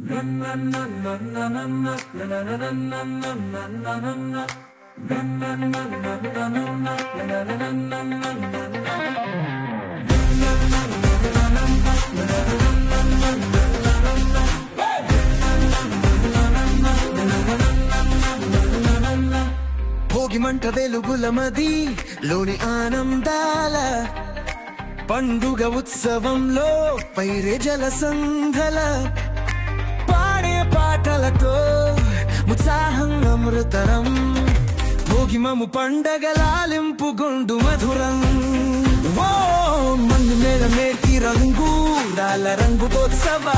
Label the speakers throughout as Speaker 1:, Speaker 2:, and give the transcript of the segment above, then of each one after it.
Speaker 1: భోగి మంట వెలుగుల మది లోని ఆనందాల పండుగ ఉత్సవంలో పైరే జల సంధల పాడే పాటలతో ఉత్సాహం అమృతరం భోగి మము పండగలాలింపు గుండు మధురం ఓ మందు మేళ మేటి రంగు రాల రంగుతోత్సవ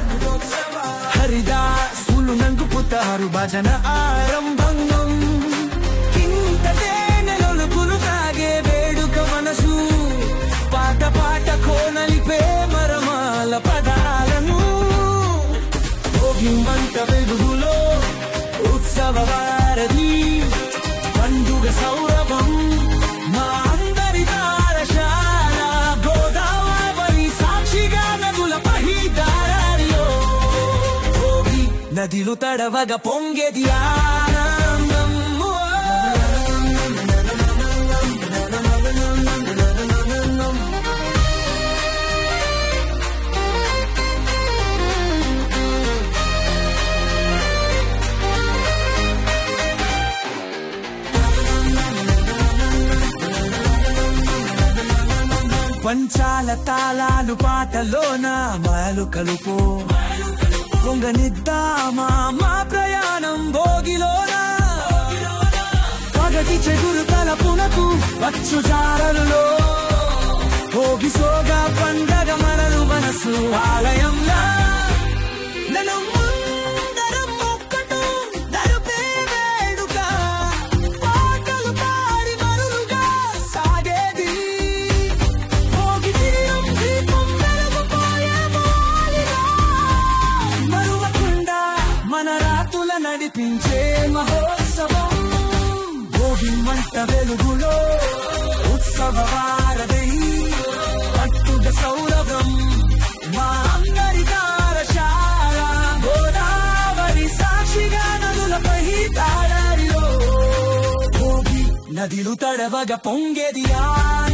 Speaker 1: హరిదాసులు నంగుపుతారు భజన ఆరంభంగం ఇంత తేనెలొలుకులు తాగే వేడుక మనసు పాట పాట కోనలిపే మరమాల పదాలను భోగి మంట వెలుగులో ఉత్సవ వారధి పండుగ సౌరభం మా అందరి తారశాల గోదావరి సాక్షిగా నదుల పహిదారిలో భోగి నదిలు తడవగా పొంగేది ఆనందం పంచాల తాళాలు పాటలోన మాయలు కలుపు పొంగనిద్దామా మా ప్రయాణం భోగిలోన పగటి చెగురు తలపునకు వచ్చు జారలులో భోగి సోగా పండగ మనలు మనసు ఆలయంలా నన్ను ముందరం ఒక్కటు నడిపే వేడుక పాటలు పాడి మరులుగా సాగేది భోగి తిరియం దీపం వెలుగుపోయే మోలిగా. మరువకుండా మన రాతుల నడిపించే మహోత్సవం భోగి మంట వెలుగులో ఉత్సవ వారధి పట్టుద సౌరభం మా అందరి తారశాల గోదావరి సాక్షిగా నదులపై తాళారిలో భోగి నదిలు తడవగా పొంగేది ఆ